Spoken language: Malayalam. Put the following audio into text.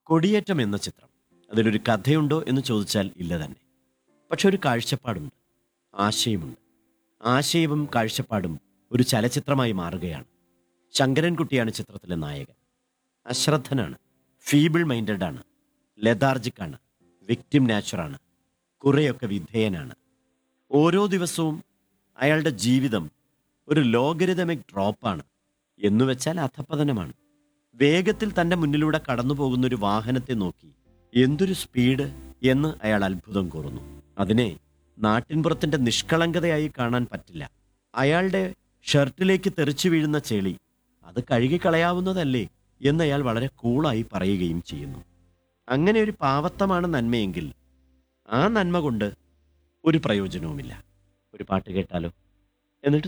കൊടിയേറ്റം എന്ന ചിത്രം അതിലൊരു കഥയുണ്ടോ എന്ന് ചോദിച്ചാൽ ഇല്ല തന്നെ പക്ഷെ ഒരു കാഴ്ചപ്പാടുണ്ട് ആശയമുണ്ട് ആശയവും കാഴ്ചപ്പാടും ഒരു ചലച്ചിത്രമായി മാറുകയാണ് ശങ്കരൻകുട്ടിയാണ് ചിത്രത്തിലെ നായകൻ അശ്രദ്ധനാണ് ഫീബിൾ മൈൻഡഡ് ആണ് ലെതാർജിക് ആണ് വിക്ടിം നാച്ചറാണ് കുറേയൊക്കെ വിധേയനാണ് ഓരോ ദിവസവും അയാളുടെ ജീവിതം ഒരു ലോഗരിതമിക് ഡ്രോപ്പാണ് എന്നു വെച്ചാൽ അധപ്പതനമാണ് വേഗത്തിൽ തൻ്റെ മുന്നിലൂടെ കടന്നു പോകുന്ന ഒരു വാഹനത്തെ നോക്കി എന്തൊരു സ്പീഡ് എന്ന് അയാൾ അത്ഭുതം കൂറുന്നു അതിനെ നാട്ടിൻപുറത്തിൻ്റെ നിഷ്കളങ്കതയായി കാണാൻ പറ്റില്ല അയാളുടെ ഷർട്ടിലേക്ക് തെറിച്ചു വീഴുന്ന ചെളി അത് കഴുകിക്കളയാവുന്നതല്ലേ എന്ന് അയാൾ വളരെ കൂളായി പറയുകയും ചെയ്യുന്നു അങ്ങനെ ഒരു പാവത്തമാണ് നന്മയെങ്കിൽ ആ നന്മ കൊണ്ട് ഒരു പ്രയോജനവുമില്ല ഒരു പാട്ട് കേട്ടാലോ